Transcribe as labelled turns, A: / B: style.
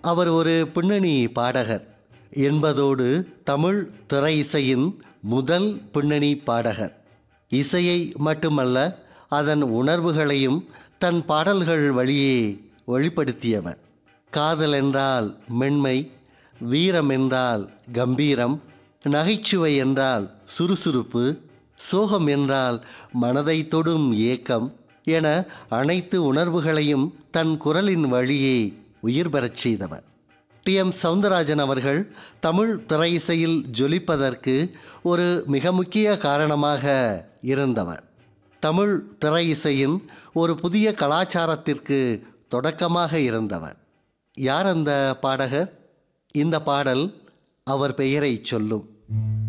A: அவர் ஒரு பின்னணி பாடகர் என்பதோடு தமிழ் திரை இசையின் முதல் பின்னணி பாடகர் இசையை மட்டுமல்ல அதன் உணர்வுகளையும் தன் பாடல்கள் வழியே வெளிப்படுத்தியவர் காதல் என்றால் மென்மை வீரம் என்றால் கம்பீரம் நகைச்சுவை என்றால் சுறுசுறுப்பு சோகம் என்றால் மனதை தொடும் ஏக்கம் என அனைத்து உணர்வுகளையும் தன் குரலின் வழியே உயிர் பெறச் செய்தவர் டி எம் சவுந்தரராஜன் அவர்கள் தமிழ் திரை இசையில் ஜொலிப்பதற்கு ஒரு மிக முக்கிய காரணமாக இருந்தவர் தமிழ் திரை இசையின் ஒரு புதிய கலாச்சாரத்திற்கு தொடக்கமாக இருந்தவர் யார் அந்த பாடகர் இந்த பாடல் அவர் பெயரை சொல்லும்